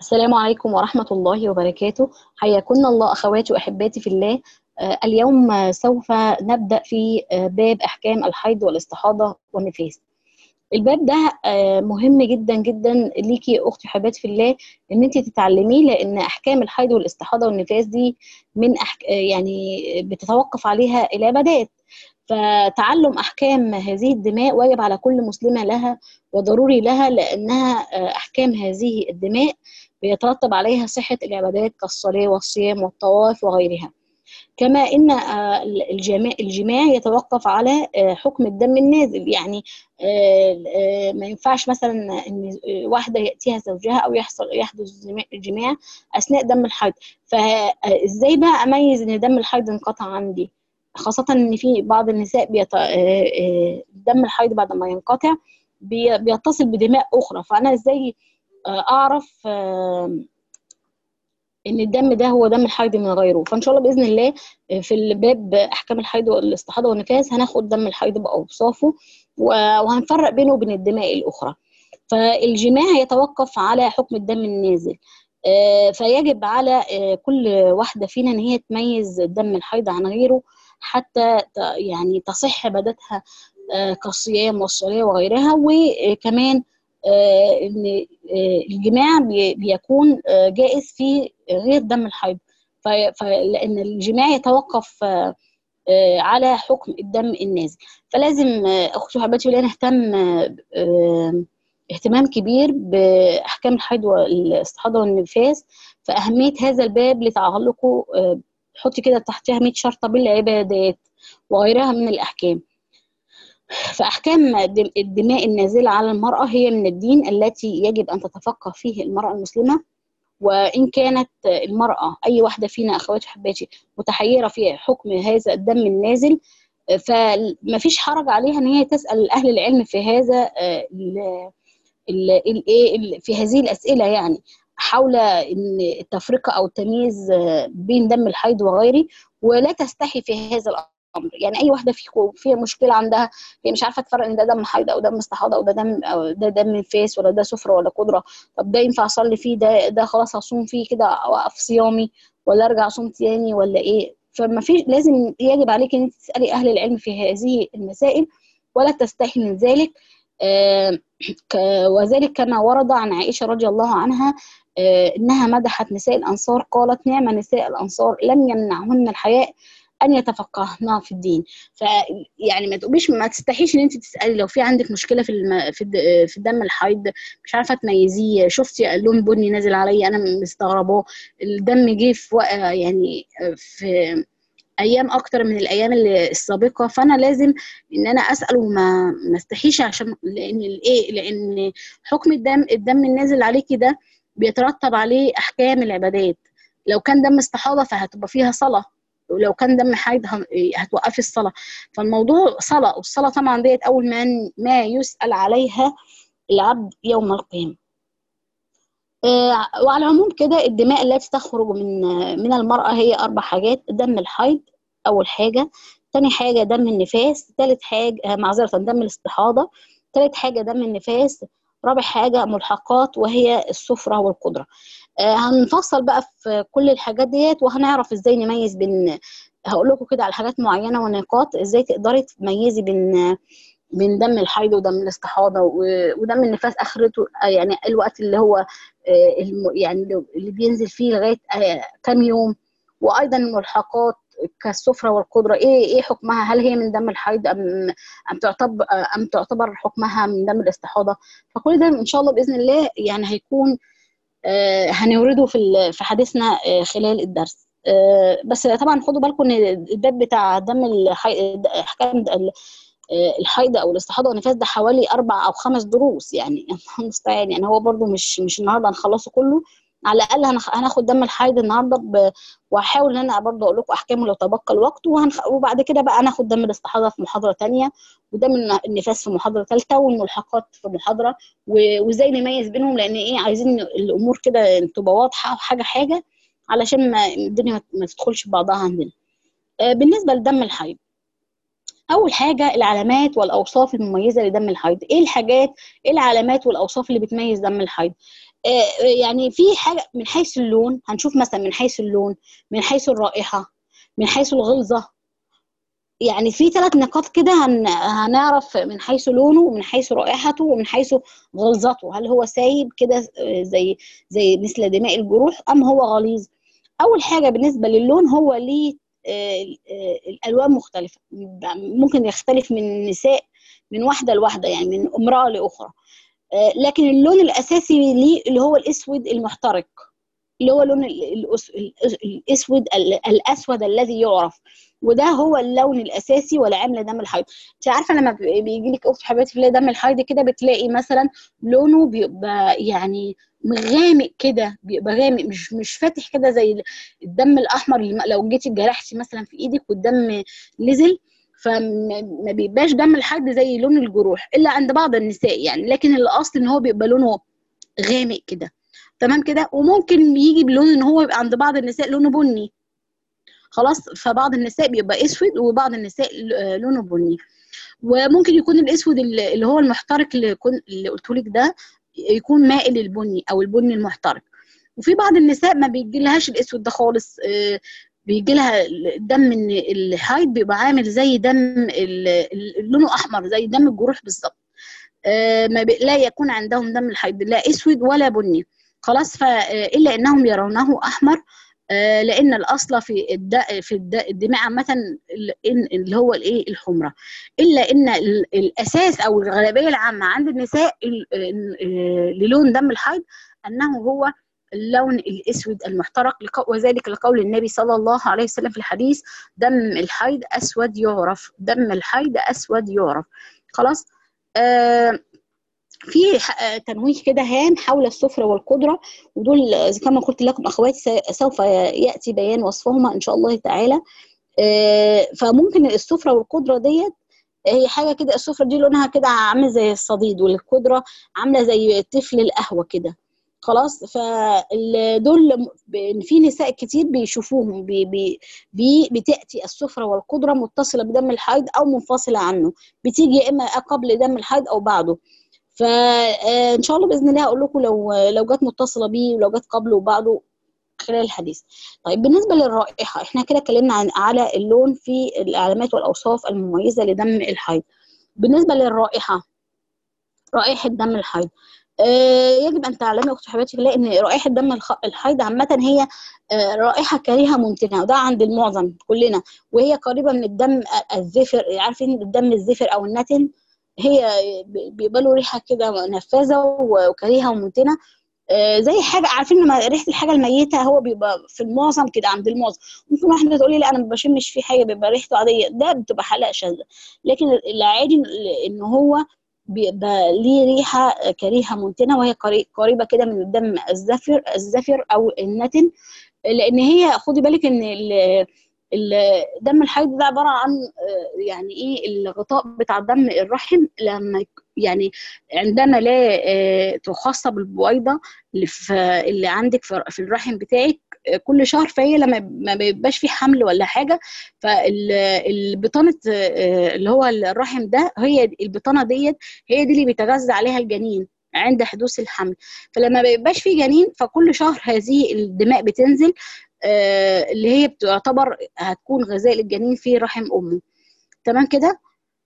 السلام عليكم ورحمة الله وبركاته حياكم الله أخواتي وأحباتي في الله آه، اليوم آه، سوف نبدأ في آه، باب أحكام الحيض والاستحاضة والنفاس الباب ده آه، مهم جدا جدا ليكي أختي وحباتي في الله إن أنت تتعلميه لأن أحكام الحيض والاستحاضة والنفاس دي من أحك... آه، يعني بتتوقف عليها العبادات فتعلم أحكام هذه الدماء واجب على كل مسلمة لها وضروري لها لأنها آه، أحكام هذه الدماء بيترتب عليها صحة العبادات كالصلاة والصيام والطواف وغيرها كما ان آه، الجماع الجماع يتوقف على آه، حكم الدم النازل يعني آه، آه، ما ينفعش مثلا ان واحده ياتيها زوجها او يحصل يحدث جماع- جماع اثناء دم الحيض فازاي بقى اميز ان دم الحيض انقطع عندي خاصه ان في بعض النساء بيت... آه، آه، دم الحيض بعد ما ينقطع بي- بيتصل بدماء اخرى فانا ازاي آه، اعرف آه، ان الدم ده هو دم الحيض من غيره فان شاء الله باذن الله في الباب احكام الحيض والاستحاضه والنفاس هناخد دم الحيض باوصافه و- وهنفرق بينه وبين الدماء الاخرى فالجماع يتوقف على حكم الدم النازل آه، فيجب على آه، كل واحده فينا ان هي تميز دم الحيض عن غيره حتى ت- يعني تصح عبادتها آه، كالصيام والصلاه وغيرها وكمان آه، ان آه، الجماع بي- بيكون آه، جائز في غير دم الحيض ف- ف- لان الجماع يتوقف آه، آه، على حكم الدم النازل فلازم آه، اختي وحبايبي بالله نهتم آه، آه، اهتمام كبير باحكام الحيض والاستحاضه والنفاس فاهميه هذا الباب لتعلقه آه، حطي كده تحتها 100 شرطه بالعبادات وغيرها من الاحكام فأحكام الدم- الدماء النازلة على المرأة هي من الدين التي يجب أن تتفقه فيه المرأة المسلمة وإن كانت المرأة أي واحدة فينا أخواتي وحباتي متحيرة في حكم هذا الدم النازل فما فيش حرج عليها ان هي تسال اهل العلم في هذا آه، ال- ال- الايه ال- في هذه الاسئله يعني حول ان التفرقه او التمييز آه، بين دم الحيض وغيره ولا تستحي في هذا الامر يعني اي واحده فيكم فيها مشكله عندها هي مش عارفه تفرق ان ده دم حيض او دم استحاضه او ده دم او ده دم نفاس ولا ده سفره ولا قدره طب ده ينفع اصلي فيه ده ده خلاص هصوم فيه كده اوقف صيامي ولا ارجع اصوم تاني ولا ايه فما في لازم يجب عليك ان انت تسالي اهل العلم في هذه المسائل ولا تستحي من ذلك آه، ك- وذلك كما ورد عن عائشه رضي الله عنها آه، انها مدحت نساء الانصار قالت نعم نساء الانصار لم يمنعهن الحياء ان يتفقهن في الدين فيعني ما تقوليش ما تستحيش ان انت تسالي لو في عندك مشكله في الم... في, الد... في الدم الحيض مش عارفه تميزيه شفتي اللون بني نازل عليا انا مستغرباه الدم جه في وق- يعني في ايام اكتر من الايام اللي- السابقه فانا لازم ان انا اسال وما ما استحيش عشان لان الايه لان حكم الدم الدم النازل عليكي ده بيترتب عليه احكام العبادات لو كان دم استحاضه فهتبقى فيها صلاه ولو كان دم حيض هن- هتوقفي الصلاه فالموضوع صلاه والصلاه طبعا ديت اول ما ما يسال عليها العبد يوم القيامه آه، وعلى العموم كده الدماء التي تخرج من من المرأة هي أربع حاجات دم الحيض أول حاجة تاني حاجة دم النفاس تالت حاجة آه، معذرة دم الاستحاضة تالت حاجة دم النفاس رابع حاجة ملحقات وهي السفرة والقدرة آه، هنفصل بقى في كل الحاجات ديت وهنعرف ازاي نميز بين هقول لكم كده على حاجات معينة ونقاط ازاي تقدري تميزي بين بين دم الحيض ودم الاستحاضه و- ودم النفاس اخرته آه، يعني الوقت اللي هو آه، الم- يعني لو- اللي بينزل فيه لغايه آه، كام يوم وايضا الملحقات كالسفره والقدره ايه ايه حكمها هل هي من دم الحيض ام ام تعتبر ام تعتبر حكمها من دم الاستحاضه فكل ده ان شاء الله باذن الله يعني هيكون آه، هنورده في ال- في حديثنا آه، خلال الدرس آه، بس طبعا خدوا بالكم ان الباب بتاع دم الحي... احكام ال- آه، الحيض او الاستحاضه والنفاس ده حوالي اربع او خمس دروس يعني الله المستعان يعني هو برضو مش مش النهارده هنخلصه كله على الاقل هنخ- هناخد دم الحيض النهارده ب... وهحاول ان انا برضو اقول لكم احكامه لو تبقى الوقت وهنخ... وبعد كده بقى هناخد دم الاستحاضه في محاضره تانية ودم الن- النفاس في محاضره ثالثه والملحقات في محاضره و- وازاي نميز بينهم لان ايه عايزين الامور كده تبقى واضحه حاجه حاجه علشان ما الدنيا ما- ما تدخلش في بعضها عندنا آه، بالنسبه لدم الحيض اول حاجه العلامات والاوصاف المميزه لدم الحيض ايه الحاجات ايه العلامات والاوصاف اللي بتميز دم الحيض آه، يعني في حاجه من حيث اللون هنشوف مثلا من حيث اللون من حيث الرائحه من حيث الغلظه يعني في ثلاث نقاط كده هن... هنعرف من حيث لونه ومن حيث رائحته ومن حيث غلظته هل هو سايب كده آه، زي زي مثل دماء الجروح ام هو غليظ اول حاجه بالنسبه للون هو ليه آه، آه، الالوان مختلفه ممكن يختلف من نساء من واحده لواحده يعني من امراه لاخرى آه، لكن اللون الاساسي ليه اللي هو الاسود المحترق اللي هو لون الاسود الاسود الذي يعرف وده هو اللون الاساسي والعام دم الحيض انت عارفه لما بيجي لك اخت حبيبتي في دم الحيض كده بتلاقي مثلا لونه بيبقى يعني غامق كده بيبقى غامق مش مش فاتح كده زي الدم الاحمر اللي لو جيتي جرحتي مثلا في ايدك والدم نزل فما بيبقاش دم الحيض زي لون الجروح الا عند بعض النساء يعني لكن الاصل ان هو بيبقى لونه غامق كده تمام كده وممكن يجي بلون ان هو يبقى عند بعض النساء لونه بني خلاص فبعض النساء بيبقى اسود وبعض النساء لونه بني وممكن يكون الاسود اللي هو المحترق اللي, اللي قلت لك ده يكون مائل للبني او البني المحترق وفي بعض النساء ما بيجيلهاش الاسود ده خالص آه، بيجي لها دم الحيض بيبقى عامل زي دم لونه احمر زي دم الجروح بالظبط آه، ما لا يكون عندهم دم الحيض لا اسود ولا بني خلاص فالا انهم يرونه احمر آه، لان الاصل في الداء في الدماء عامه اللي هو الايه الحمره الا ان الاساس او الغالبيه العامه عند النساء للون دم الحيض انه هو اللون الاسود المحترق وذلك لقول النبي صلى الله عليه وسلم في الحديث دم الحيض اسود يعرف دم الحيض اسود يعرف خلاص آه في تنويه كده هام حول السفرة والقدرة ودول كما قلت لكم أخواتي سوف يأتي بيان وصفهما إن شاء الله تعالى آه، فممكن السفرة والقدرة ديت هي حاجة كده السفرة دي لونها كده عامل زي الصديد والقدرة عاملة زي طفل القهوة كده خلاص فدول في نساء كتير بيشوفوهم بي بي بي بتاتي السفره والقدره متصله بدم الحيض او منفصله عنه بتيجي يا اما قبل دم الحيض او بعده فان شاء الله باذن الله هقول لكم لو لو جت متصله بيه ولو جت قبله وبعده خلال الحديث طيب بالنسبه للرائحه احنا كده اتكلمنا عن على اللون في العلامات والاوصاف المميزه لدم الحيض بالنسبه للرائحه رائحه دم الحيض آه، يجب ان تعلمي اخت حبيبتي بالله ان رائحه دم الحيض عامه هي آه، رائحه كريهه منتنه وده عند المعظم كلنا وهي قريبه من الدم الزفر عارفين الدم الزفر او النتن هي بيبقى له ريحه كده نفاذه وكريهه ومنتنه آه، زي حاجه عارفين لما ريحه الحاجه الميته هو بيبقى في المعظم كده عند المعظم ممكن واحده تقول لي لا انا ما بشمش فيه حاجه بيبقى ريحته عاديه ده بتبقى حلقه شاذه لكن العادي ان هو بيبقى ليه ريحه كريهه منتنه وهي قريبه كده من الدم الزفر الزفر او النتن لان هي خدي بالك ان دم الحيض ده عباره عن يعني ايه الغطاء بتاع دم الرحم لما يعني عندما لا تخصب بالبويضه اللي في اللي عندك في الرحم بتاعك كل شهر فهي لما ما بيبقاش في حمل ولا حاجه فالبطانه اللي هو الرحم ده هي البطانه ديت هي دي اللي بيتغذى عليها الجنين عند حدوث الحمل فلما ما بيبقاش في جنين فكل شهر هذه الدماء بتنزل اللي هي بتعتبر هتكون غذاء للجنين في رحم امه تمام كده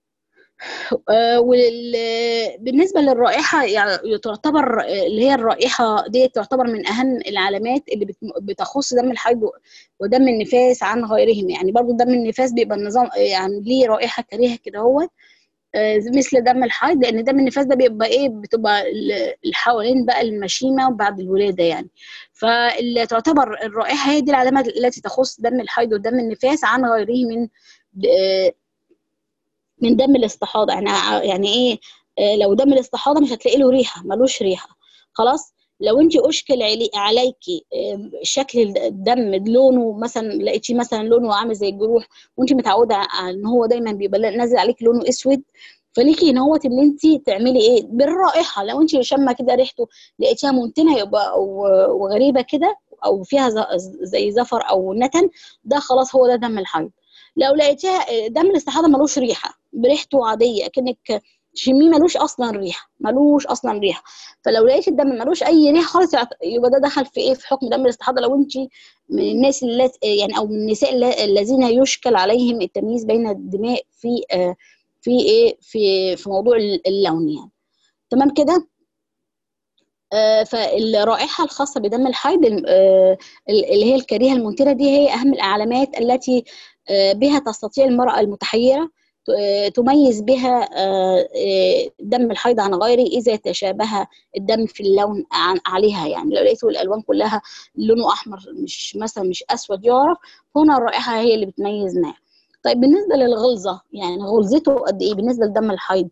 آه، بالنسبه للرائحه يعني تعتبر اللي هي الرائحه دي تعتبر من اهم العلامات اللي بتخص دم الحيض ودم النفاس عن غيرهم يعني برضو دم النفاس بيبقى النظام يعني ليه رائحه كريهه كده هو آه، مثل دم الحيض لان دم النفاس ده بيبقى ايه بتبقى الحوالين بقى المشيمه بعد الولاده يعني فاللي تعتبر الرائحه هي دي العلامه التي تخص دم الحيض ودم النفاس عن غيره من آه، من دم الاستحاضه يعني يعني ايه آه، لو دم الاستحاضه مش هتلاقي له ريحه ملوش ريحه خلاص لو انت اشكل عليكي شكل الدم لونه مثلا لقيتيه مثلا لونه عامل زي الجروح وانت متعوده ان هو دايما بيبقى نازل عليك لونه اسود فليكي ان هو ان انت تعملي ايه بالرائحه لو انت شامه كده ريحته لقيتيها منتنه يبقى وغريبه كده او فيها زي زفر او نتن ده خلاص هو ده دم الحيض لو لقيتيها دم الاستحاضه ملوش ريحه بريحته عاديه كأنك تشميه ملوش اصلا ريحه ملوش اصلا ريحه فلو لقيت الدم ملوش اي ريحه خالص يبقى ده دخل في ايه في حكم دم الاستحاضه لو انت من الناس اللي يعني او من النساء الذين يشكل عليهم التمييز بين الدماء في آه في ايه في في موضوع اللون يعني تمام كده آه فالرائحة الخاصة بدم الحيض آه اللي هي الكريهة المنتنة دي هي أهم العلامات التي آه بها تستطيع المرأة المتحيرة تميز بها دم الحيض عن غيره إذا تشابه الدم في اللون عن عليها يعني لو لقيتوا الألوان كلها لونه أحمر مش مثلا مش أسود يعرف هنا الرائحة هي اللي بتميز معاه طيب بالنسبة للغلظة يعني غلظته قد إيه بالنسبة لدم الحيض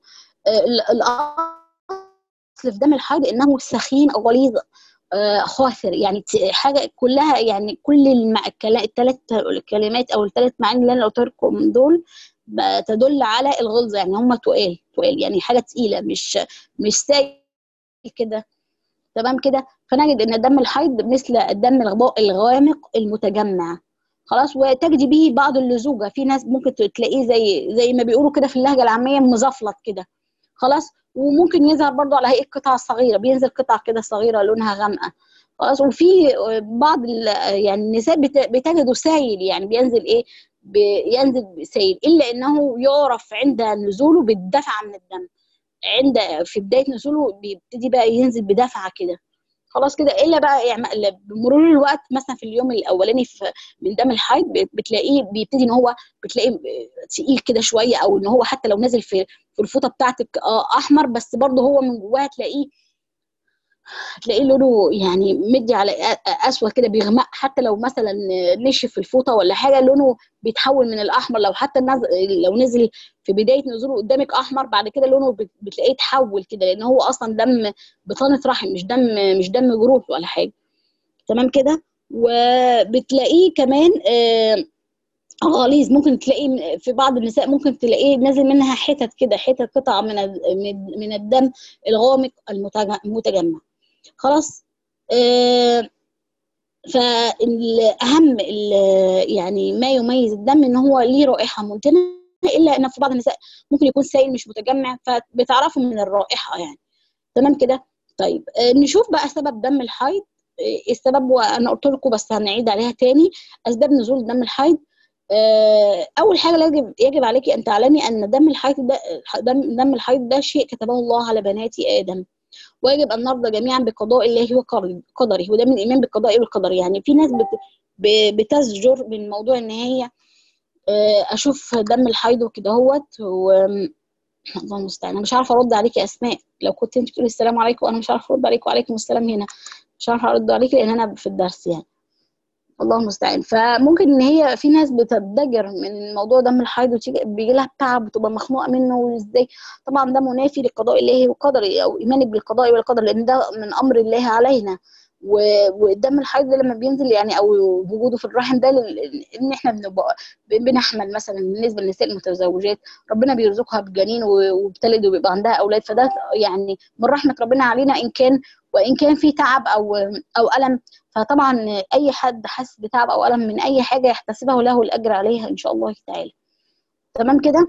الأصل في دم الحيض إنه سخين أو غليظ خاثر يعني حاجه كلها يعني كل الثلاث الكلمات او الثلاث معاني اللي انا قلت لكم دول تدل على الغلظه يعني هم تقال تقال يعني حاجه تقيله مش مش سايل كده تمام كده فنجد ان دم الحيض مثل الدم الغامق المتجمع خلاص وتجدي به بعض اللزوجه في ناس ممكن تلاقيه زي زي ما بيقولوا كده في اللهجه العاميه مزفلط كده خلاص وممكن يظهر برضه على هيئه قطع صغيره بينزل قطع كده صغيره لونها غامقه خلاص وفي بعض يعني النساء بتجده سايل يعني بينزل ايه بينزل سيل الا انه يعرف عند نزوله بالدفعه من الدم عند في بدايه نزوله بيبتدي بقى ينزل بدفعه كده خلاص كده الا بقى يعني بمرور الوقت مثلا في اليوم الاولاني في من دم الحيض بتلاقيه بيبتدي ان هو بتلاقيه تقيل كده شويه او ان هو حتى لو نازل في في الفوطه بتاعتك اه احمر بس برضه هو من جواه تلاقيه هتلاقيه لونه يعني مدي على اسود كده بيغمق حتى لو مثلا نشف في الفوطه ولا حاجه لونه بيتحول من الاحمر لو حتى نزل لو نزل في بدايه نزوله قدامك احمر بعد كده لونه بتلاقيه اتحول كده لان هو اصلا دم بطانه رحم مش دم مش دم جروح ولا حاجه تمام كده وبتلاقيه كمان آه غليظ ممكن تلاقيه في بعض النساء ممكن تلاقيه نازل منها حتت كده حتت قطع من من الدم الغامق المتجمع خلاص آه فالاهم يعني ما يميز الدم ان هو ليه رائحه منتنه الا ان في بعض النساء ممكن يكون سائل مش متجمع فبتعرفوا من الرائحه يعني تمام كده طيب آه نشوف بقى سبب دم الحيض آه السبب وانا قلت لكم بس هنعيد عليها تاني اسباب نزول دم الحيض اول حاجه يجب يجب عليك ان تعلمي ان دم الحيض ده دم, دم الحيض ده شيء كتبه الله على بنات ادم ويجب ان نرضى جميعا بقضاء الله وقدره وده من الايمان بالقضاء والقدر يعني في ناس بت بتزجر من موضوع ان هي اشوف دم الحيض وكده اهوت و الله المستعان انا مش عارفه ارد عليكي اسماء لو كنت انت بتقولي السلام عليكم وانا مش عارفه ارد عليكم وعليكم السلام هنا مش عارفه ارد عليكي لان انا في الدرس يعني الله المستعان فممكن ان هي في ناس بتضجر من موضوع دم الحيض وتيجي بيجي لها تعب وتبقى مخنوقه منه وازاي طبعا ده منافي لقضاء الله وقدره او ايمانك بالقضاء والقدر لان ده من امر الله علينا والدم الحيض ده لما بينزل يعني او وجوده في الرحم ده ان احنا بنبقى بنحمل مثلا بالنسبه للنساء المتزوجات ربنا بيرزقها بجنين وبتلد وبيبقى عندها اولاد فده يعني من رحمه ربنا علينا ان كان وان كان في تعب او او الم فطبعا اي حد حس بتعب او الم من اي حاجه يحتسبه له الاجر عليها ان شاء الله تعالى تمام كده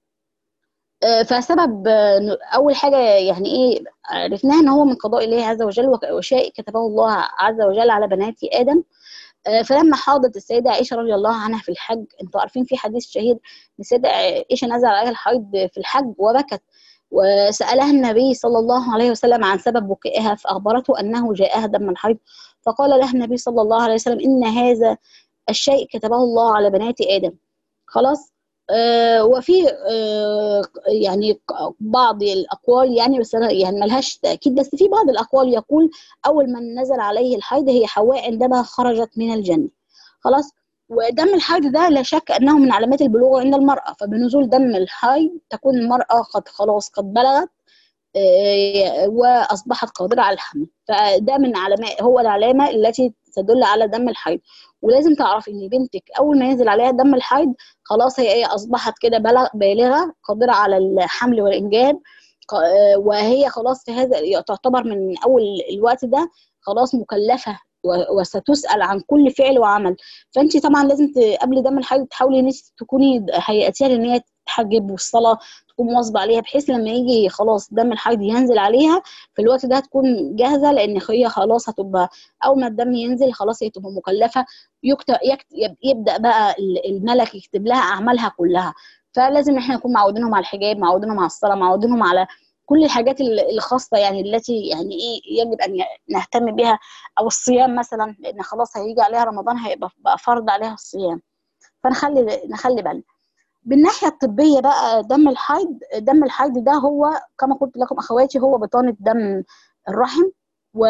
فسبب اول حاجه يعني ايه عرفناها ان هو من قضاء الله عز وجل وشيء كتبه الله عز وجل على بنات ادم فلما حاضت السيده عائشه رضي الله عنها في الحج انتوا عارفين في حديث شهير ان السيده عائشه نزل عليها الحيض في الحج وبكت وسالها النبي صلى الله عليه وسلم عن سبب بكائها فاخبرته انه جاءها دم الحيض فقال لها النبي صلى الله عليه وسلم ان هذا الشيء كتبه الله على بنات ادم خلاص آه وفي آه يعني بعض الاقوال يعني بس انا يعني ملهاش تاكيد بس في بعض الاقوال يقول اول من نزل عليه الحيض هي حواء عندما خرجت من الجنه خلاص ودم الحيض ده لا شك انه من علامات البلوغ عند المراه فبنزول دم الحيض تكون المراه قد خلاص قد بلغت آه واصبحت قادره على الحمل فده من علامات هو العلامه التي تدل على دم الحيض ولازم تعرفي ان بنتك اول ما ينزل عليها دم الحيض خلاص هي ايه اصبحت كده بالغه قادره على الحمل والانجاب وهي خلاص في هذا تعتبر من اول الوقت ده خلاص مكلفه وستسال عن كل فعل وعمل فانت طبعا لازم قبل دم الحيض تحاولي ان انت تكوني هيئتيها ان هي تحجب والصلاه تكون مواظبه عليها بحيث لما يجي خلاص دم الحيض ينزل عليها في الوقت ده تكون جاهزه لان هي خلاص هتبقى اول ما الدم ينزل خلاص هي تبقى مكلفه يكتب يبدا بقى الملك يكتب لها اعمالها كلها فلازم احنا نكون معودينهم على الحجاب معودينهم على الصلاه معودينهم على كل الحاجات الخاصه يعني التي يعني ايه يجب ان نهتم بها او الصيام مثلا لان خلاص هيجي عليها رمضان هيبقى بقى فرض عليها الصيام فنخلي نخلي بالنا بالناحيه الطبيه بقى دم الحيض دم الحيض ده هو كما قلت لكم اخواتي هو بطانه دم الرحم و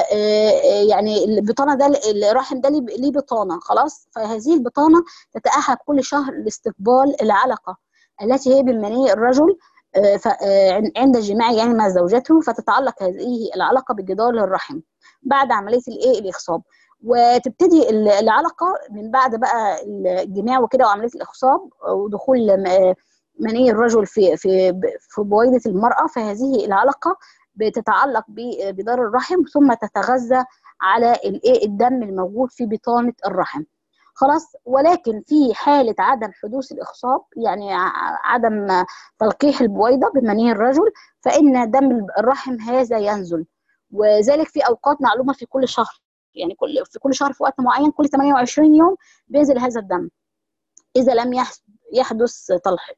يعني البطانه ده الرحم ده ليه بطانه خلاص فهذه البطانه تتاهب كل شهر لاستقبال العلقه التي هي بالمني الرجل عند الجماع يعني مع زوجته فتتعلق هذه العلقه بجدار الرحم بعد عمليه الايه الاخصاب وتبتدي العلقه من بعد بقى الجماع وكده وعمليه الاخصاب ودخول مني الرجل في في في بويضه المراه فهذه العلقه بتتعلق بجدار الرحم ثم تتغذى على الايه الدم الموجود في بطانه الرحم خلاص ولكن في حالة عدم حدوث الإخصاب يعني عدم تلقيح البويضة بمني الرجل فإن دم الرحم هذا ينزل وذلك في أوقات معلومة في كل شهر يعني كل في كل شهر في وقت معين كل 28 يوم بينزل هذا الدم إذا لم يحدث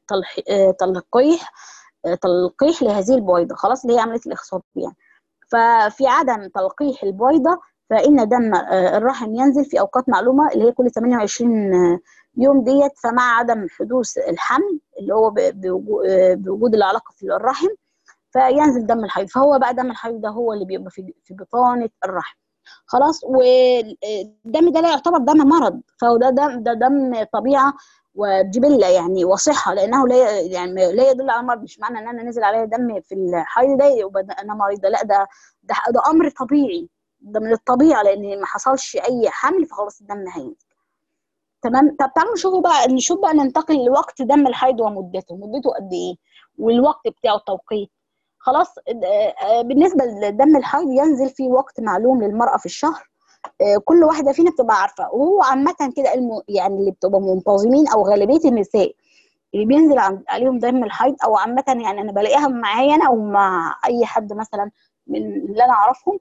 تلقيح تلقيح لهذه البويضة خلاص اللي هي عملية الإخصاب يعني ففي عدم تلقيح البويضة فإن دم الرحم ينزل في أوقات معلومة اللي هي كل 28 يوم ديت فمع عدم حدوث الحمل اللي هو بوجود العلاقة في الرحم فينزل دم الحيض فهو بقى دم الحيض ده هو اللي بيبقى في في بطانة الرحم خلاص والدم ده لا يعتبر دم مرض فهو ده دم ده دم طبيعة وجبلة يعني وصحة لأنه لا يعني لا يدل على مرض مش معنى إن أنا نزل عليا دم في الحيض ده يبقى أنا مريضة لا ده ده, ده أمر طبيعي ده من الطبيعه لان ما حصلش اي حمل فخلاص الدم هينزل تمام طب تعالوا نشوفوا بقى نشوف بقى ننتقل لوقت دم الحيض ومدته مدته قد ايه والوقت بتاعه التوقيت خلاص بالنسبه لدم الحيض ينزل في وقت معلوم للمراه في الشهر كل واحده فينا بتبقى عارفه وهو عامه كده يعني اللي بتبقى منتظمين او غالبيه النساء اللي بينزل عليهم دم الحيض او عامه يعني انا بلاقيها معايا انا او مع اي حد مثلا من اللي انا اعرفهم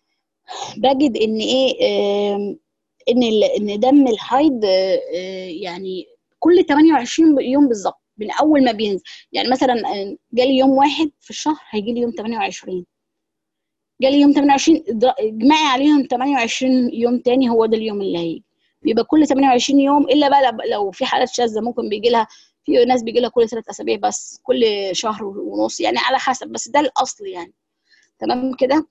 بجد ان ايه ان ان دم الحيض يعني كل 28 يوم بالظبط من اول ما بينزل يعني مثلا جالي يوم واحد في الشهر هيجي لي يوم 28 جالي يوم 28 اجمعي عليهم 28 يوم تاني هو ده اليوم اللي هيجي بيبقى كل 28 يوم الا بقى لو في حالات شاذه ممكن بيجي لها في ناس بيجي لها كل ثلاث اسابيع بس كل شهر ونص يعني على حسب بس ده الاصل يعني تمام كده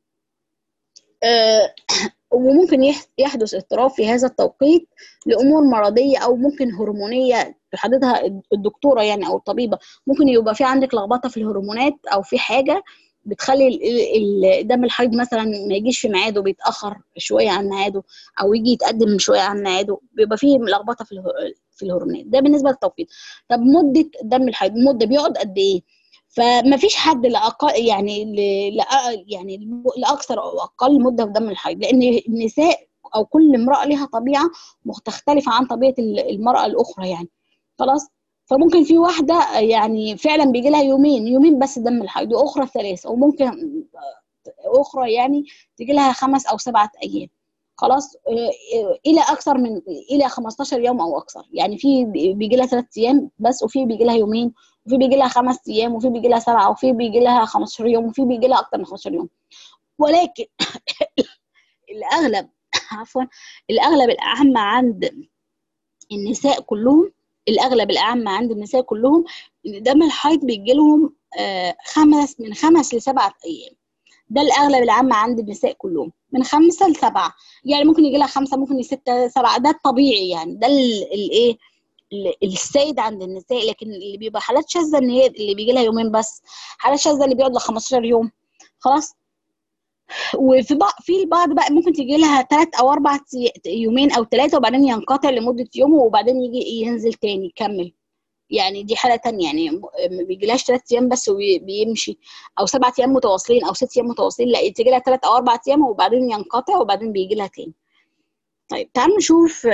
آه وممكن يحدث اضطراب في هذا التوقيت لامور مرضيه او ممكن هرمونيه تحددها الدكتوره يعني او الطبيبه ممكن يبقى في عندك لخبطه في الهرمونات او في حاجه بتخلي دم الحيض مثلا ما يجيش في ميعاده بيتاخر شويه عن ميعاده او يجي يتقدم شويه عن ميعاده بيبقى فيه لخبطه في في الهرمونات ده بالنسبه للتوقيت طب مده دم الحيض المده بيقعد قد ايه فما فيش حد لأقل يعني ل... يعني لاكثر او اقل مده في دم الحيض لان النساء او كل امراه لها طبيعه مختلفه عن طبيعه المراه الاخرى يعني خلاص فممكن في واحده يعني فعلا بيجي لها يومين يومين بس دم الحيض واخرى ثلاثه وممكن اخرى يعني تيجي لها خمس او سبعه ايام خلاص الى اكثر من الى 15 يوم او اكثر يعني في بيجي لها ثلاث ايام بس وفي بيجي لها يومين وفي بيجي لها خمس ايام وفي بيجي لها سبعه وفي بيجي لها 15 يوم وفي بيجي لها اكثر من 15 يوم ولكن الاغلب عفوا الاغلب الاعم عند النساء كلهم الاغلب الاعم عند النساء كلهم ان دم الحيض بيجي لهم خمس من خمس لسبعه ايام ده الاغلب العام عند النساء كلهم من خمسه لسبعه يعني ممكن يجي لها خمسه ممكن سته سبعه ده الطبيعي يعني ده الايه السيد عند النساء لكن اللي بيبقى حالات شاذه ان هي اللي بيجي لها يومين بس حالات شاذه اللي بيقعد ل 15 يوم خلاص وفي بعض في البعض بقى ممكن تيجي لها ثلاث او اربع يومين او ثلاثه وبعدين ينقطع لمده يوم وبعدين يجي ينزل تاني يكمل يعني دي حاله تانية يعني ما بيجيلهاش ثلاث ايام بس وبيمشي او سبعة ايام متواصلين او ست ايام متواصلين لا تيجي لها ثلاث او اربع ايام وبعدين ينقطع وبعدين بيجي لها تاني طيب تعالوا نشوف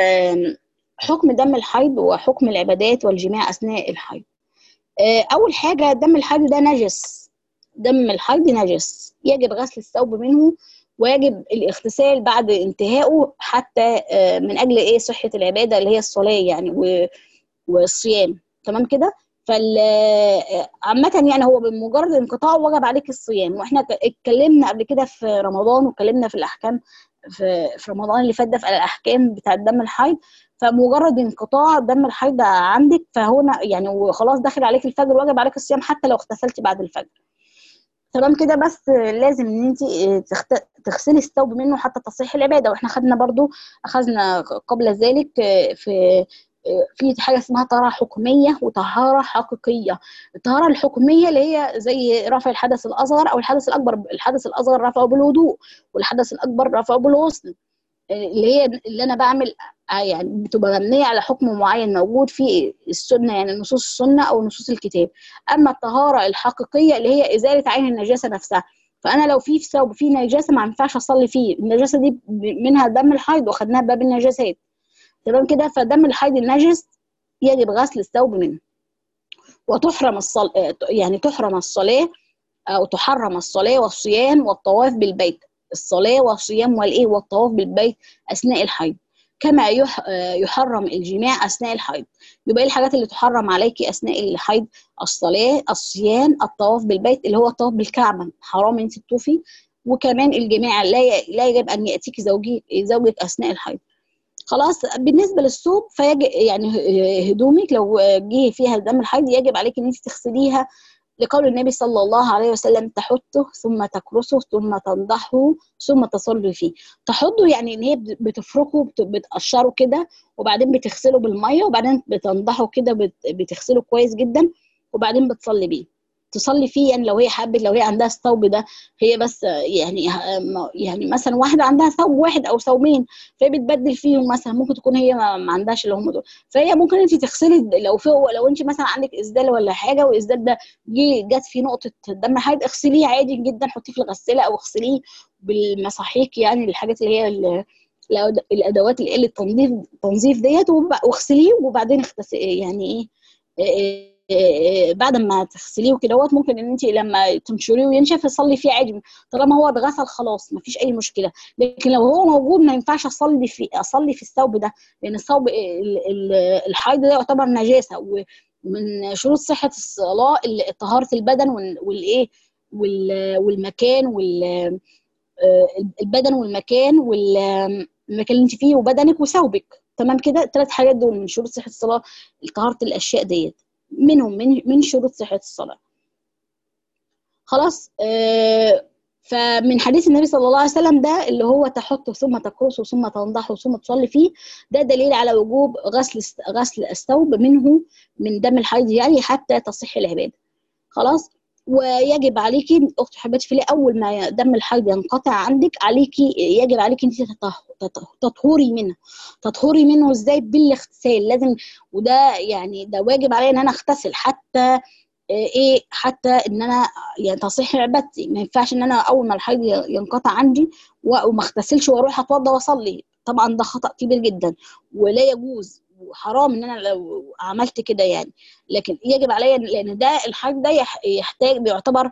حكم دم الحيض وحكم العبادات والجماع اثناء الحيض اول حاجه دم الحيض ده نجس دم الحيض نجس يجب غسل الثوب منه ويجب الاغتسال بعد انتهائه حتى من اجل ايه صحه العباده اللي هي الصلاه يعني والصيام تمام كده فال عامة يعني هو بمجرد انقطاعه وجب عليك الصيام واحنا اتكلمنا قبل كده في رمضان واتكلمنا في الاحكام في, في رمضان اللي فات ده في الاحكام بتاعه دم الحيض فمجرد انقطاع دم الحيض عندك فهنا يعني وخلاص داخل عليك الفجر وجب عليك الصيام حتى لو اغتسلتي بعد الفجر تمام كده بس لازم ان انت تغسلي الثوب منه حتى تصحيح العباده واحنا خدنا برضو اخذنا قبل ذلك في في حاجه اسمها طهاره حكميه وطهاره حقيقيه الطهاره الحكميه اللي هي زي رفع الحدث الاصغر او الحدث الاكبر الحدث الاصغر رفعه بالوضوء والحدث الاكبر رفعه بالغسل اللي هي اللي انا بعمل يعني بتبقى مبنيه على حكم معين موجود في السنه يعني نصوص السنه او نصوص الكتاب اما الطهاره الحقيقيه اللي هي ازاله عين النجاسه نفسها فانا لو في ثوب فيه نجاسه ما ينفعش اصلي فيه النجاسه دي منها دم الحيض واخدناها باب النجاسات تمام كده فدم الحيض النجس يجب غسل الثوب منه وتحرم الصلاة يعني تحرم الصلاة أو تحرم الصلاة والصيام والطواف بالبيت الصلاة والصيام والإيه والطواف بالبيت أثناء الحيض كما يحرم الجماع أثناء الحيض يبقى إيه الحاجات اللي تحرم عليكي أثناء الحيض الصلاة الصيام الطواف بالبيت اللي هو الطواف بالكعبة حرام أنت تطوفي وكمان الجماع لا لا يجب أن يأتيك زوجك زوجك أثناء الحيض خلاص بالنسبه للثوب فيجب يعني هدومك لو جه فيها دم الحيض يجب عليك ان انت تغسليها لقول النبي صلى الله عليه وسلم تحطه ثم تكرسه ثم تنضحه ثم تصلي فيه تحطه يعني ان هي بتفركه بتقشره كده وبعدين بتغسله بالميه وبعدين بتنضحه كده بتغسله كويس جدا وبعدين بتصلي بيه تصلي فيه يعني لو هي حابه لو هي عندها الثوب ده هي بس يعني يعني مثلا واحده عندها ثوب واحد او ثوبين فهي بتبدل فيهم مثلا ممكن تكون هي ما عندهاش اللي هم دول فهي ممكن انت تغسلي لو في لو انت مثلا عندك اسدال ولا حاجه والاسدال ده جه جت في نقطه دم حيض اغسليه عادي جدا حطيه في الغساله او اغسليه بالمساحيق يعني الحاجات اللي هي الادوات اللي قله التنظيف تنظيف ديت واغسليه وبعدين اغتسلي يعني ايه بعد ما تغسليه وكدهوت ممكن ان انت لما تنشريه وينشف تصلي فيه عادي طالما هو اتغسل خلاص ما فيش اي مشكله لكن لو هو موجود ما ينفعش اصلي في اصلي في الثوب ده لان الثوب الحيض ده يعتبر نجاسه ومن شروط صحه الصلاه طهاره البدن والايه والمكان وال البدن والمكان والمكان اللي انت فيه وبدنك وثوبك تمام كده الثلاث حاجات دول من شروط صحه الصلاه طهاره الاشياء ديت منهم من من شروط صحه الصلاه خلاص آه فمن حديث النبي صلى الله عليه وسلم ده اللي هو تحطه ثم تكرسه ثم تنضحه ثم تصلي فيه ده دليل على وجوب غسل غسل الثوب منه من دم الحيض يعني حتى تصح العباده خلاص ويجب عليكي اختي حبيبتي في اول ما دم الحيض ينقطع عندك عليكي يجب عليكي انت تطهري منه تطهري منه ازاي بالاغتسال لازم وده يعني ده واجب عليا ان انا اغتسل حتى ايه حتى ان انا يعني تصحيح عبادتي ما ينفعش ان انا اول ما الحيض ينقطع عندي وما اغتسلش واروح اتوضى واصلي طبعا ده خطا كبير جدا ولا يجوز وحرام ان انا لو عملت كده يعني لكن يجب عليا لان ده الحيض ده يحتاج بيعتبر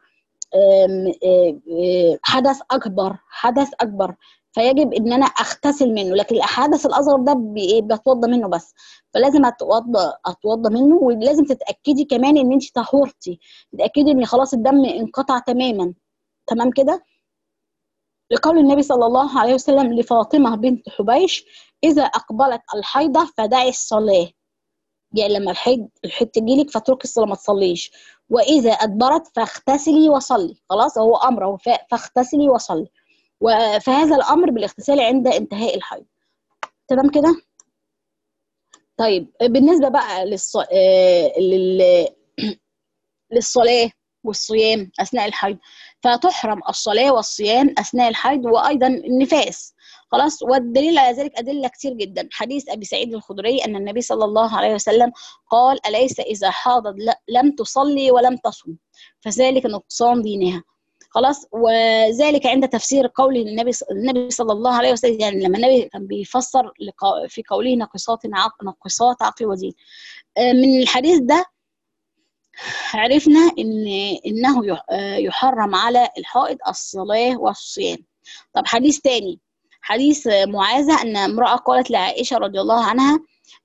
حدث اكبر حدث اكبر فيجب ان انا اغتسل منه لكن الحدث الاصغر ده بتوضى منه بس فلازم اتوضى اتوضى منه ولازم تتاكدي كمان ان انت طهورتي تتاكدي ان خلاص الدم انقطع تماما تمام كده لقول النبي صلى الله عليه وسلم لفاطمه بنت حبيش اذا اقبلت الحيضه فدعي الصلاه يعني لما الحيض الحيض تجيلك فاتركي الصلاه ما تصليش واذا ادبرت فاغتسلي وصلي خلاص هو امر فاغتسلي وصلي فهذا الامر بالاغتسال عند انتهاء الحيض تمام كده طيب بالنسبه بقى للص... لل... للصلاه والصيام اثناء الحيض فتحرم الصلاه والصيام اثناء الحيض وايضا النفاس خلاص والدليل على ذلك ادله كتير جدا حديث ابي سعيد الخدري ان النبي صلى الله عليه وسلم قال اليس اذا حاضت لم تصلي ولم تصم فذلك نقصان دينها خلاص وذلك عند تفسير قول النبي النبي صلى الله عليه وسلم يعني لما النبي كان بيفسر في قوله ناقصات عقل ناقصات عقل ودين من الحديث ده عرفنا ان انه يحرم على الحائض الصلاه والصيام طب حديث تاني حديث معاذة أن امرأة قالت لعائشة رضي الله عنها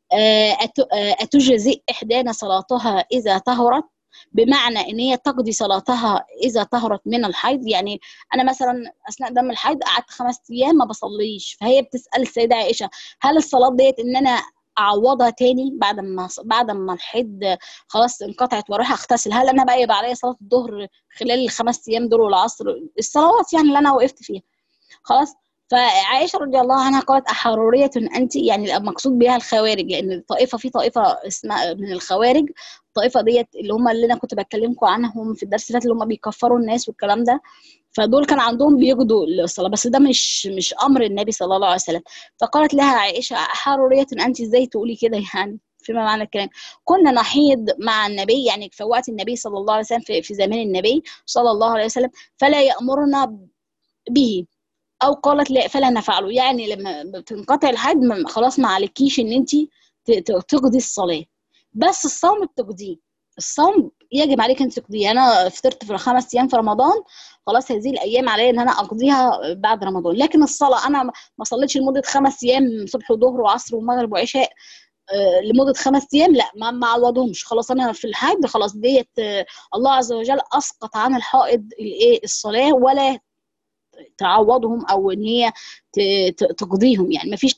أتجزئ إحدانا صلاتها إذا طهرت بمعنى ان هي تقضي صلاتها اذا طهرت من الحيض يعني انا مثلا اثناء دم الحيض قعدت خمس ايام ما بصليش فهي بتسال السيده عائشه هل الصلاه ديت ان انا اعوضها تاني بعد ما بعد ما الحيض خلاص انقطعت واروح اغتسل هل انا بقى يبقى عليا صلاه الظهر خلال الخمس ايام دول والعصر الصلوات يعني اللي انا وقفت فيها خلاص فعائشه رضي الله عنها قالت احروريه انت يعني المقصود بها الخوارج لان الطائفه في طائفه اسمها من الخوارج الطائفه ديت اللي هم اللي انا كنت بكلمكم عنهم في الدرس اللي اللي هم بيكفروا الناس والكلام ده فدول كان عندهم بيجدوا الصلاه بس ده مش مش امر النبي صلى الله عليه وسلم فقالت لها عائشه احروريه انت ازاي تقولي كده يعني فيما معنى الكلام كنا نحيض مع النبي يعني في وقت النبي صلى الله عليه وسلم في, في زمان النبي صلى الله عليه وسلم فلا يأمرنا به او قالت لا فلا نفعله يعني لما بتنقطع الحيض خلاص ما عليكيش ان انت تقضي الصلاه بس الصوم بتقضيه الصوم يجب عليك انت تقضيه انا فطرت في خمس ايام في رمضان خلاص هذه الايام عليا ان انا اقضيها بعد رمضان لكن الصلاه انا ما صليتش لمده خمس ايام صبح وظهر وعصر ومغرب وعشاء آه لمده خمس ايام لا ما ما عوضهمش خلاص انا في الحيض خلاص ديت آه الله عز وجل اسقط عن الحائض الايه الصلاه ولا تعوضهم او ان هي تقضيهم يعني ما فيش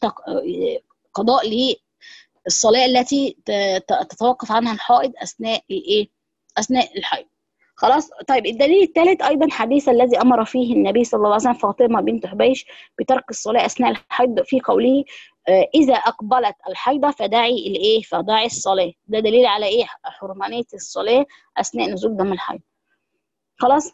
قضاء للصلاه التي تتوقف عنها الحائض اثناء الايه اثناء الحيض خلاص طيب الدليل الثالث ايضا حديث الذي امر فيه النبي صلى الله عليه وسلم فاطمه بنت حبيش بترك الصلاه اثناء الحيض في قوله اذا اقبلت الحيضه فدعي الايه فدعي الصلاه ده دليل على ايه حرمانيه الصلاه اثناء نزول دم الحيض خلاص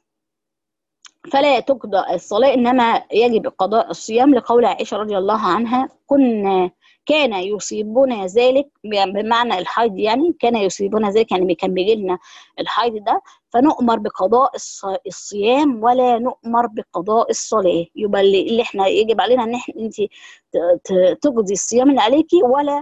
فلا تقضى الصلاة إنما يجب قضاء الصيام لقول عائشة رضي الله عنها كنا كان يصيبنا ذلك بمعنى الحيض يعني كان يصيبنا ذلك يعني كان بيجي لنا الحيض ده فنؤمر بقضاء الصيام ولا نؤمر بقضاء الصلاة يبقى اللي احنا يجب علينا ان احنا انت تقضي الصيام اللي عليكي ولا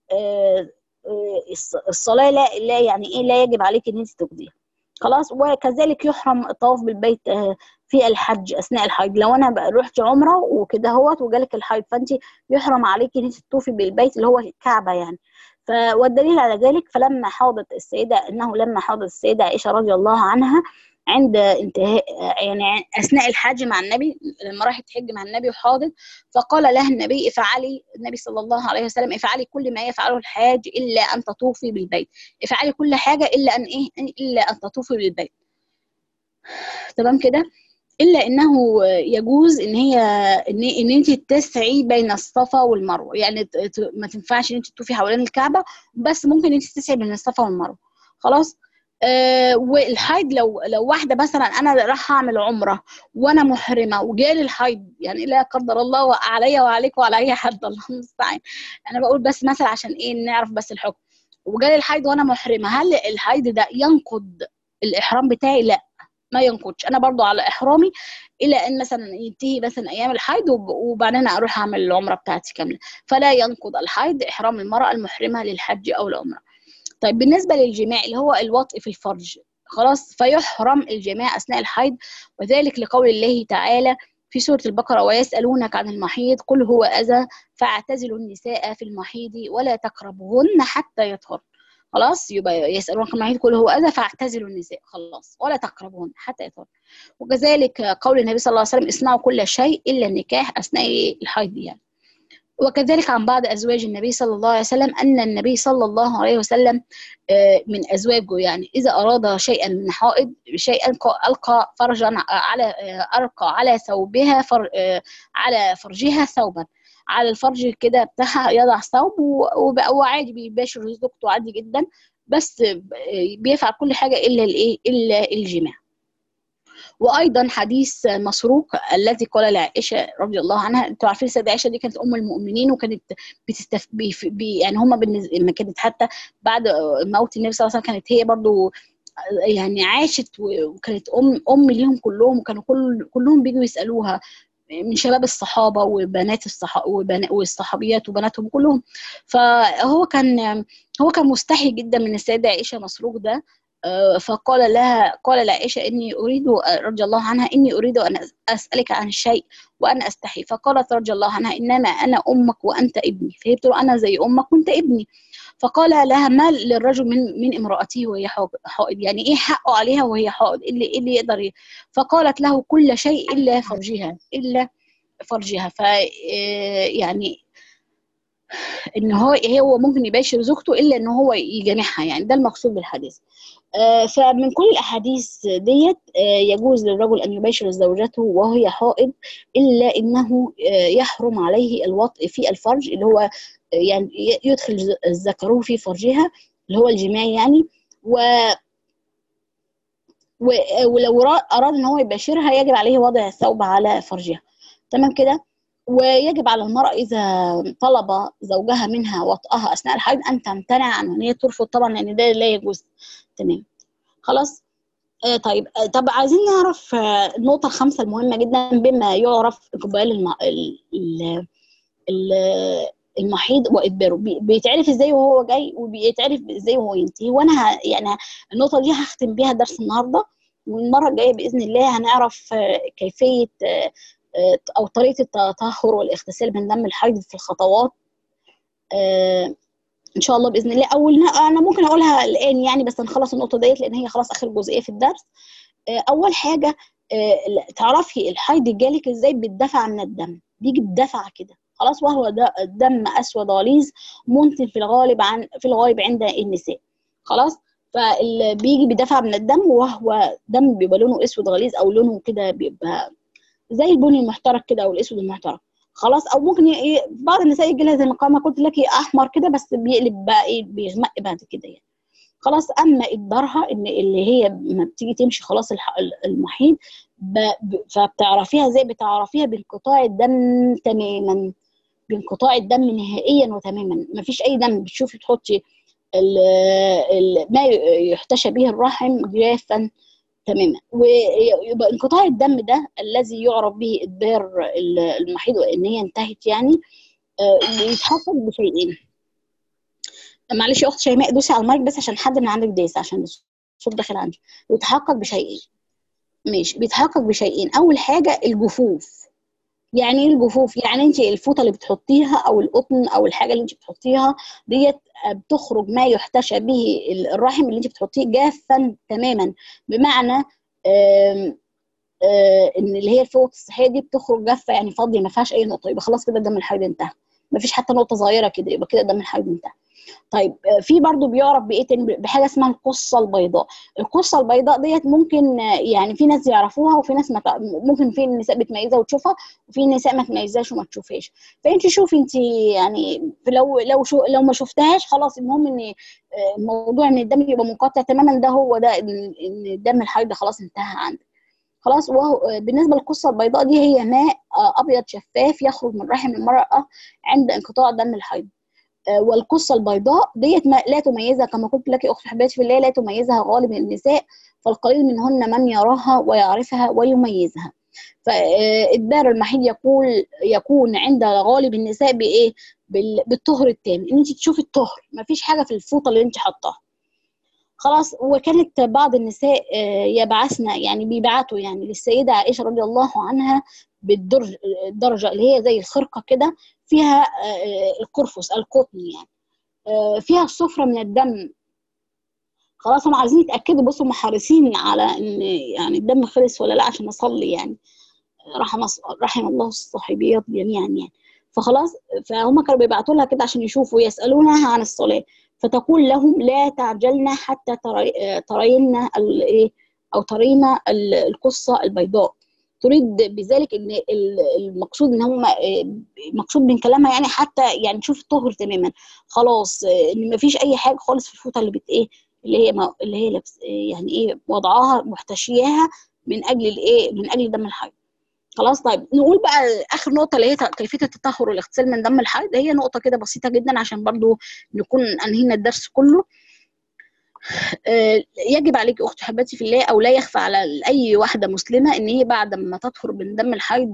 الصلاة لا لا يعني ايه لا يجب عليك ان انت تقضيها خلاص وكذلك يحرم الطواف بالبيت في الحج اثناء الحج لو انا رحت عمره وكده هوت وجالك الحيض فانت يحرم عليكي ان انت تطوفي بالبيت اللي هو الكعبه يعني والدليل على ذلك فلما حاضت السيده انه لما حاضت السيده عائشه رضي الله عنها عند انتهاء يعني اثناء الحج مع النبي لما راحت تحج مع النبي وحاضت فقال لها النبي افعلي النبي صلى الله عليه وسلم افعلي كل ما يفعله الحاج الا ان تطوفي بالبيت افعلي كل حاجه الا ان ايه الا ان تطوفي بالبيت تمام كده الا انه يجوز ان هي ان, إن انت تسعي بين الصفا والمروه يعني ما تنفعش ان انت تطوفي حوالين الكعبه بس ممكن انت تسعي بين الصفا والمروه خلاص آه والحيض لو لو واحده مثلا انا راح اعمل عمره وانا محرمه وجالي الحيض يعني لا قدر الله عليا وعليك وعلى اي حد الله المستعان انا بقول بس مثلا عشان ايه نعرف بس الحكم وجالي الحيض وانا محرمه هل الحيض ده ينقض الاحرام بتاعي لا ما ينقضش انا برضو على احرامي الى ان مثلا ينتهي مثلا ايام الحيض وبعدين اروح اعمل العمره بتاعتي كامله فلا ينقض الحيض احرام المراه المحرمه للحج او العمره طيب بالنسبه للجماع اللي هو الوطء في الفرج خلاص فيحرم الجماع اثناء الحيض وذلك لقول الله تعالى في سورة البقرة ويسألونك عن المحيض قل هو أذى فاعتزلوا النساء في المحيض ولا تقربوهن حتى يطهرن خلاص يبقى يسألونك عن المحيض قل هو أذى فاعتزلوا النساء خلاص ولا تقربوهن حتى يطهرن وكذلك قول النبي صلى الله عليه وسلم اصنعوا كل شيء إلا النكاح أثناء الحيض يعني وكذلك عن بعض أزواج النبي صلى الله عليه وسلم أن النبي صلى الله عليه وسلم من أزواجه يعني إذا أراد شيئا من حائض شيئا ألقى فرجا على ألقى على ثوبها فر على فرجها ثوبا على الفرج كده بتاعها يضع ثوب وعادي بيباشر زوجته عادي جدا بس بيفعل كل حاجة إلا الإيه إلا الجماع وايضا حديث مسروق الذي قال لعائشه رضي الله عنها انتوا عارفين السيده عائشه دي كانت ام المؤمنين وكانت بتستف بي بي يعني هم بالنسبه كانت حتى بعد موت النبي صلى الله عليه وسلم كانت هي برضو يعني عاشت وكانت ام ام ليهم كلهم وكانوا كل كلهم بيجوا يسالوها من شباب الصحابه وبنات الصحابه والصحابيات وبناتهم كلهم فهو كان هو كان مستحي جدا من السيده عائشه مسروق ده فقال لها قال لعائشة إني أريد رضي الله عنها إني أريد أن أسألك عن الشيء وأنا أستحي فقالت رضي الله عنها إنما أنا أمك وأنت ابني فهي بتقول أنا زي أمك وأنت ابني فقال لها ما للرجل من من امرأته وهي حائض يعني إيه حقه عليها وهي حائض إيه اللي, إيه اللي يقدر يه. فقالت له كل شيء إلا فرجها إلا فرجها ف يعني ان هو هو ممكن يباشر زوجته الا ان هو يجامعها يعني ده المقصود بالحديث آه فمن كل الاحاديث ديت آه يجوز للرجل ان يباشر زوجته وهي حائض الا انه آه يحرم عليه الوطء في الفرج اللي هو يعني يدخل ذكره في فرجها اللي هو الجماع يعني و ولو اراد ان هو يباشرها يجب عليه وضع الثوب على فرجها تمام كده ويجب على المرأة إذا طلب زوجها منها وطئها أثناء الحيض أن تمتنع عنه أن هي ترفض طبعا لأن ده لا يجوز تمام خلاص آه طيب آه طب عايزين نعرف آه النقطة الخامسة المهمة جدا بما يعرف إقبال الم... ال... ال... المحيض وإدباره بيتعرف إزاي وهو جاي وبيتعرف إزاي وهو ينتهي وأنا ه... يعني النقطة دي هختم بيها درس النهاردة والمرة الجاية بإذن الله هنعرف كيفية او طريقه التطهر والاغتسال من دم الحيض في الخطوات آه ان شاء الله باذن الله اول انا ممكن اقولها الان يعني بس نخلص النقطه ديت لان هي خلاص اخر جزئيه في الدرس آه اول حاجه آه تعرفي الحيض جالك ازاي بالدفع من الدم بيجي بدفع كده خلاص وهو دم اسود غليظ منتن في الغالب عن في الغالب عند النساء خلاص فاللي بيجي بدفع من الدم وهو دم بيبقى لونه اسود غليظ او لونه كده بيبقى زي البني المحترق كده او الاسود المحترق خلاص او ممكن ي... بعض النساء يجي لها زي ما قلت لك احمر كده بس بيقلب بقى ايه بيغمق بعد كده يعني خلاص اما ادبارها ان اللي هي ما بتيجي تمشي خلاص المحيط ب... ب... فبتعرفيها زي بتعرفيها بانقطاع الدم تماما بانقطاع الدم نهائيا وتماما ما فيش اي دم بتشوفي تحطي ال... ال... ما يحتشى به الرحم جافا تماما ويبقى انقطاع الدم ده الذي يعرف به ادبار المحيض وان هي انتهت يعني يتحقق بشيئين معلش يا اخت شيماء دوسي على المايك بس عشان حد من عندك دايس عشان الصوت داخل عندي يتحقق بشيئين ماشي بيتحقق بشيئين اول حاجه الجفوف يعني ايه الجفوف يعني انت الفوطه اللي بتحطيها او القطن او الحاجه اللي انت بتحطيها ديت بتخرج ما يحتشى به الرحم اللي انت بتحطيه جافا تماما بمعنى آم آم ان اللي هي الفوط الصحيه دي بتخرج جافه يعني فاضيه ما فيهاش اي نقطه يبقى خلاص كده دم الحيض انتهى ما فيش حتى نقطه صغيره كده يبقى كده دم الحيض انتهى طيب في برضو بيعرف بايه تاني بحاجه اسمها القصه البيضاء القصه البيضاء ديت ممكن يعني في ناس يعرفوها وفي ناس ما ممكن في النساء بتميزها وتشوفها وفي نساء ما تميزهاش وما تشوفهاش فانت شوفي انت يعني لو لو شو لو ما شفتهاش خلاص المهم ان الموضوع ان الدم يبقى منقطع تماما ده هو ده ان دم الحيض خلاص انتهى عندك خلاص وهو بالنسبه للقصه البيضاء دي هي ماء ابيض شفاف يخرج من رحم المراه عند انقطاع دم الحيض والقصة البيضاء ديت لا تميزها كما قلت لك أخت حبيبتي في الله لا تميزها غالب النساء فالقليل منهن من يراها ويعرفها ويميزها فإدبار المحيض يقول يكون عند غالب النساء بإيه؟ بالطهر التام إن أنت تشوفي الطهر ما فيش حاجة في الفوطة اللي أنت حطاها خلاص وكانت بعض النساء يبعثن يعني بيبعتوا يعني للسيدة عائشة رضي الله عنها بالدرجة الدرجة اللي هي زي الخرقة كده فيها القرفص القطن يعني فيها الصفرة من الدم خلاص هم عايزين يتأكدوا بصوا هم حريصين على ان يعني الدم خلص ولا لا عشان اصلي يعني رحم رحم الله الصحيبيات جميعا يعني فخلاص فهم كانوا بيبعتوا لها كده عشان يشوفوا يسألونها عن الصلاة فتقول لهم لا تعجلنا حتى ترين الايه او ترين القصة البيضاء تريد بذلك ان المقصود ان هم مقصود من كلامها يعني حتى يعني نشوف الطهر تماما خلاص ان ما فيش اي حاجه خالص في الفوطه اللي بت ايه اللي هي اللي هي لبس يعني ايه وضعها محتشياها من اجل الايه من اجل دم الحيض خلاص طيب نقول بقى اخر نقطه اللي هي كيفيه التطهر والاغتسال من دم الحيض هي نقطه كده بسيطه جدا عشان برضو نكون انهينا الدرس كله يجب عليك اخت حباتي في الله او لا يخفى على اي واحده مسلمه ان هي بعد ما تطهر من دم الحيض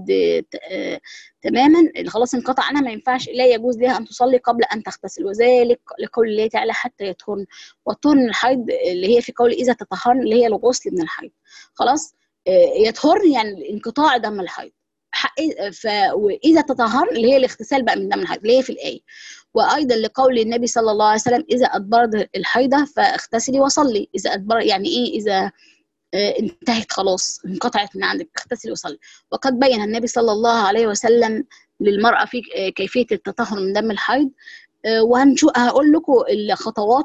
تماما خلاص انقطع عنها ما ينفعش لا يجوز لها ان تصلي قبل ان تغتسل وذلك لقول الله تعالى حتى يطهرن والطهر الحيض اللي هي في قول اذا تطهرن اللي هي الغسل من الحيض خلاص يطهرن يعني انقطاع دم الحيض ف واذا تطهرن اللي هي الاغتسال بقى من دم الحيض اللي هي في الايه وايضا لقول النبي صلى الله عليه وسلم اذا ادبرت الحيضه فاغتسلي وصلي اذا ادبر يعني ايه اذا انتهت خلاص انقطعت من عندك اغتسلي وصلي وقد بين النبي صلى الله عليه وسلم للمراه في كيفيه التطهر من دم الحيض وهنشوف هقول لكم الخطوات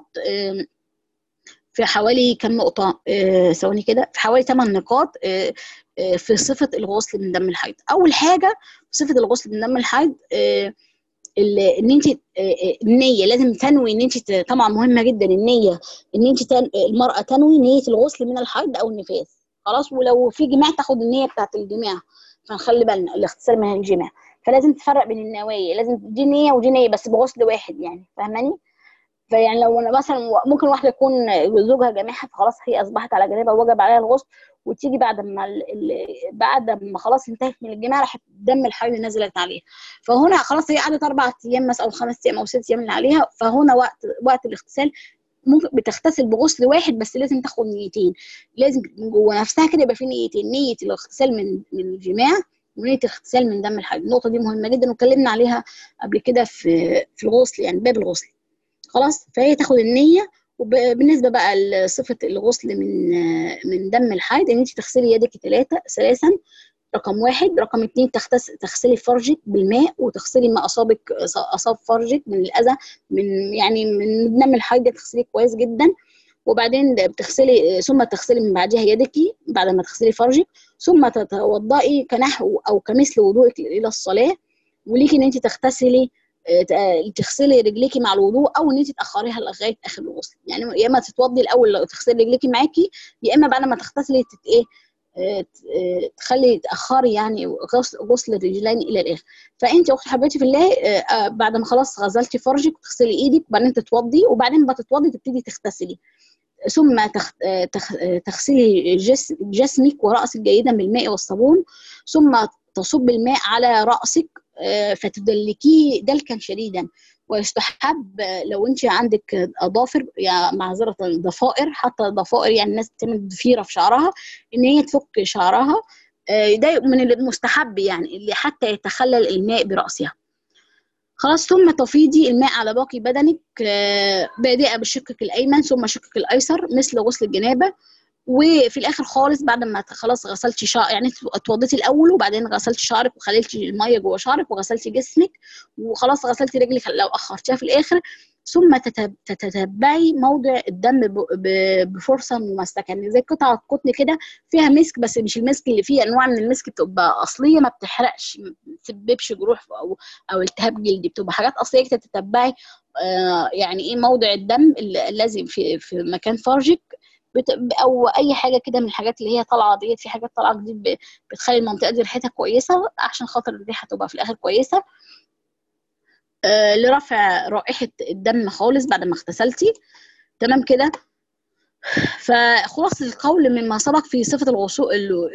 في حوالي كم نقطة ثواني كده في حوالي 8 نقاط في صفة الغسل من دم الحيض أول حاجة في صفة الغسل من دم الحيض ان انت النيه لازم تنوي ان انت طبعا مهمه جدا النيه ان انت تن... المراه تنوي نيه الغسل من الحيض او النفاس خلاص ولو في جماع تاخد النيه بتاعت الجماع فنخلي بالنا الاغتسال من الجماع فلازم تفرق بين النوايا لازم دي نيه ودي نيه بس بغسل واحد يعني فاهماني فيعني لو انا مثلا ممكن واحده يكون زوجها جامعها فخلاص هي اصبحت على جنابها ووجب عليها الغسل وتيجي بعد ما ال... بعد ما خلاص انتهت من الجماع راحت دم الحيض نزلت عليها فهنا خلاص هي قعدت اربع ايام مثلا او خمس ايام او ست ايام اللي عليها فهنا وقت وقت الاغتسال ممكن بتغتسل بغسل واحد بس لازم تاخد نيتين لازم جوه نفسها كده يبقى في نيتين نيه الاغتسال من من الجماع ونيه الاغتسال من دم الحيض النقطه دي مهمه جدا واتكلمنا عليها قبل كده في في الغسل يعني باب الغسل خلاص فهي تاخد النيه وبالنسبه بقى لصفه الغسل من من دم الحيض ان انت تغسلي يدك ثلاثه ثلاثا رقم واحد رقم اتنين تغسلي فرجك بالماء وتغسلي ما اصابك اصاب فرجك من الاذى من يعني من دم الحيض تغسليه كويس جدا وبعدين بتغسلي ثم تغسلي من بعدها يدك بعد ما تغسلي فرجك ثم تتوضئي كنحو او كمثل وضوءك الى الصلاه وليكي ان انت تغتسلي تغسلي رجليكي مع الوضوء او ان انت تاخريها لغايه اخر الغسل يعني يا اما تتوضي الاول لو تغسلي رجليكي معاكي يا اما بعد ما تغتسلي تت ايه تخلي تاخري يعني غسل غسل الرجلين الى الاخر فانت اخت حبيبتي في الله بعد ما خلاص غسلتي فرجك وتغسلي ايدك وبعدين تتوضي وبعدين بتتوضي تبتدي تغتسلي ثم تغسلي جسمك وراسك جيدا بالماء والصابون ثم تصب الماء على راسك فتدلكيه دلكا شديدا ويستحب لو انت عندك اظافر يعني معذره ضفائر حتى ضفائر يعني الناس بتعمل ضفيره في شعرها ان هي تفك شعرها ده من المستحب يعني اللي حتى يتخلل الماء براسها خلاص ثم تفيضي الماء على باقي بدنك بادئه بشقك الايمن ثم شقك الايسر مثل غسل الجنابه وفي الاخر خالص بعد ما خلاص غسلتي شعر يعني اتوضيتي الاول وبعدين غسلتي شعرك وخليتي الميه جوه شعرك وغسلتي جسمك وخلاص غسلتي رجلك لو اخرتيها في الاخر ثم تتتبعي موضع الدم بفرصه ممسكه يعني زي قطعه قطن كده فيها مسك بس مش المسك اللي فيه انواع من المسك بتبقى اصليه ما بتحرقش ما بتسببش جروح او او التهاب جلدي بتبقى حاجات اصليه تتتبعي آه يعني ايه موضع الدم الذي في في مكان فرجك او اي حاجه كده من الحاجات اللي هي طالعه ديت في حاجات طالعه جديد بتخلي المنطقه دي ريحتها كويسه عشان خاطر الريحه تبقى في الاخر كويسه آه لرفع رائحه الدم خالص بعد ما اغتسلتي تمام كده فخلاصه القول مما سبق في صفه الغسل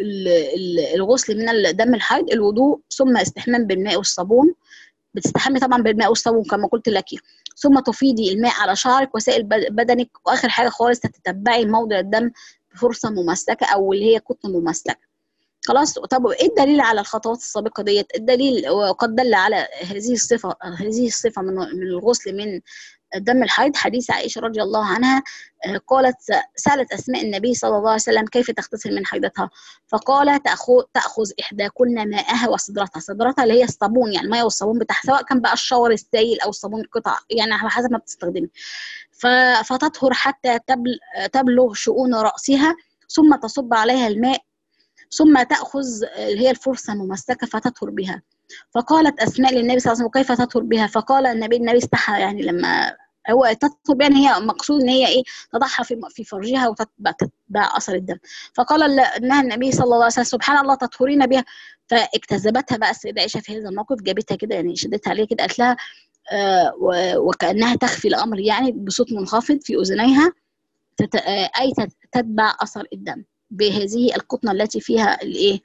الغسل من دم الحيض الوضوء ثم استحمام بالماء والصابون بتستحمي طبعا بالماء والصابون كما قلت لك ثم تفيضي الماء على شعرك وسائل بدنك واخر حاجه خالص تتبعي موضع الدم بفرصه ممسكه او اللي هي قطن ممسكه خلاص طب ايه الدليل على الخطوات السابقه ديت الدليل وقد دل على هذه الصفه هذه الصفه من من الغسل من دم الحيض حديث عائشه رضي الله عنها قالت سالت اسماء النبي صلى الله عليه وسلم كيف تغتسل من حيضتها فقال تاخذ تاخذ احداكن ماءها وصدرتها صدرتها اللي هي الصابون يعني الميه والصابون بتاعها سواء كان بقى الشاور السائل او الصابون القطع يعني على حسب ما بتستخدمي فتطهر حتى تبلغ شؤون راسها ثم تصب عليها الماء ثم تاخذ اللي هي الفرصه ممسكه فتطهر بها فقالت اسماء للنبي صلى الله عليه وسلم كيف تطهر بها فقال النبي النبي استحى يعني لما هو تطهر يعني هي مقصود ان هي ايه تضعها في في فرجها وتتبع تتبع اثر الدم فقال انها النبي صلى الله عليه وسلم سبحان الله تطهرين بها فاكتذبتها بقى السيده عائشه في هذا الموقف جابتها كده يعني شدتها عليها كده قالت لها آه وكانها تخفي الامر يعني بصوت منخفض في اذنيها آه اي تتبع اثر الدم بهذه القطنه التي فيها الايه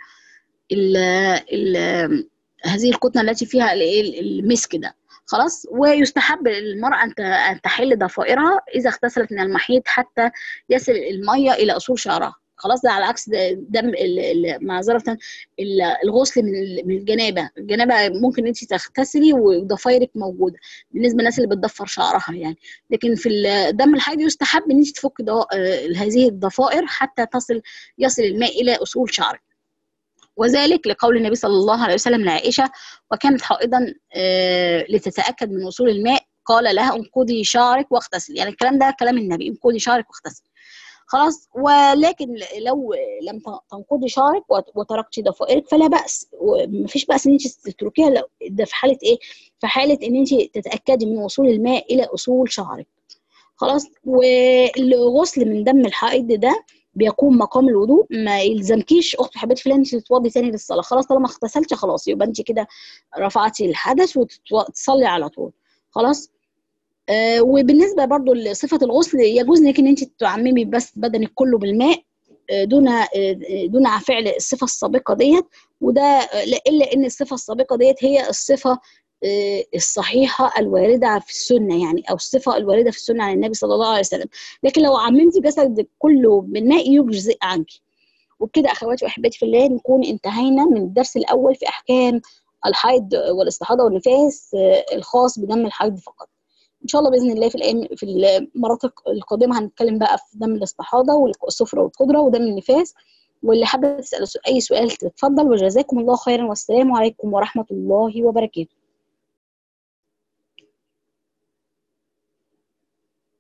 هذه القطنه التي فيها المسك ده خلاص ويستحب للمرأة أن تحل ضفائرها إذا اغتسلت من المحيط حتى يصل المية إلى أصول شعرها خلاص ده على عكس دم معذرة الغسل من من الجنابة الجنابة ممكن انت تغتسلي وضفايرك موجودة بالنسبة للناس اللي بتضفر شعرها يعني لكن في الدم الحيض يستحب ان انت تفك هذه الضفائر حتى تصل يصل الماء إلى أصول شعرك وذلك لقول النبي صلى الله عليه وسلم لعائشة وكانت حائضا لتتأكد من وصول الماء قال لها انقضي شعرك واغتسلي يعني الكلام ده كلام النبي انقضي شعرك واغتسلي خلاص ولكن لو لم تنقضي شعرك وتركتي ضفائرك فلا باس ومفيش باس ان انت تتركيها ده في حاله ايه في حاله ان انت تتاكدي من وصول الماء الى اصول شعرك خلاص والغسل من دم الحائض ده بيقوم مقام الوضوء ما يلزمكيش اخت حبيبتي فلان انت تتوضي تاني للصلاه خلاص طالما اغتسلتي خلاص يبقى انت كده رفعتي الحدث وتصلي على طول خلاص آه وبالنسبه برضو لصفه الغسل يجوز لك ان انت تعممي بس بدنك كله بالماء آه دون آه دون فعل الصفه السابقه ديت وده الا ان الصفه السابقه ديت هي الصفه الصحيحة الواردة في السنة يعني أو الصفة الواردة في السنة عن النبي صلى الله عليه وسلم لكن لو عممتي جسدك كله بالماء يجزئ عنك وبكده أخواتي وأحباتي في الله نكون انتهينا من الدرس الأول في أحكام الحيض والاستحاضة والنفاس الخاص بدم الحيض فقط ان شاء الله باذن الله في الايام في المرات القادمه هنتكلم بقى في دم الاستحاضه والسفره والقدره ودم النفاس واللي حابه تسال اي سؤال تتفضل وجزاكم الله خيرا والسلام عليكم ورحمه الله وبركاته